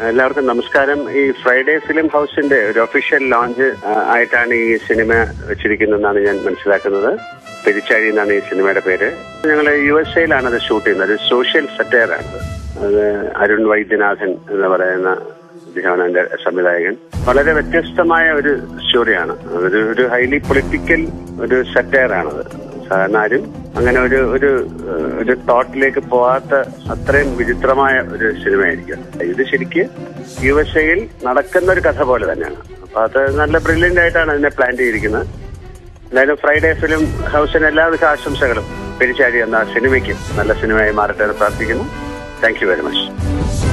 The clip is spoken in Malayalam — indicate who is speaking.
Speaker 1: എല്ലാവർക്കും നമസ്കാരം ഈ ഫ്രൈഡേ ഫിലിം ഹൗസിന്റെ ഒരു ഒഫീഷ്യൽ ലോഞ്ച് ആയിട്ടാണ് ഈ സിനിമ വെച്ചിരിക്കുന്നതെന്നാണ് ഞാൻ മനസ്സിലാക്കുന്നത് പെരിച്ചാഴി എന്നാണ് ഈ സിനിമയുടെ പേര് ഞങ്ങൾ യു എസ് എയിലാണ് അത് ഷൂട്ട് ചെയ്യുന്നത് ഒരു സോഷ്യൽ സറ്റയറാണ് അത് അരുൺ വൈദ്യനാഥൻ എന്ന് പറയുന്ന അദ്ദേഹമാണ് എന്റെ സംവിധായകൻ വളരെ വ്യത്യസ്തമായ ഒരു സ്റ്റോറിയാണ് ഒരു ഒരു ഹൈലി പൊളിറ്റിക്കൽ ഒരു സറ്റയറാണത് സാധാരണ ആരും അങ്ങനെ ഒരു ഒരു ഏഹ്, ഒരു തോട്ടിലേക്ക് പോകാത്ത അത്രയും വിചിത്രമായ ഒരു സിനിമയായിരിക്കും ഇത് ശരിക്ക് യു എസ് എയിൽ നടക്കുന്ന ഒരു കഥ പോലെ തന്നെയാണ് അപ്പൊ അത് നല്ല ബ്രില്യൻ്റ് ആയിട്ടാണ് അതിനെ പ്ലാൻ ചെയ്തിരിക്കുന്നത് എന്തായാലും ഫ്രൈഡേ ഫിലിം ഹൗസിന് എല്ലാവിധ ആശംസകളും പെരിച്ചാരി എന്ന സിനിമയ്ക്ക് നല്ല സിനിമയായി മാറട്ടെ എന്ന് പ്രാർത്ഥിക്കുന്നു താങ്ക് യു വെരി മച്ച്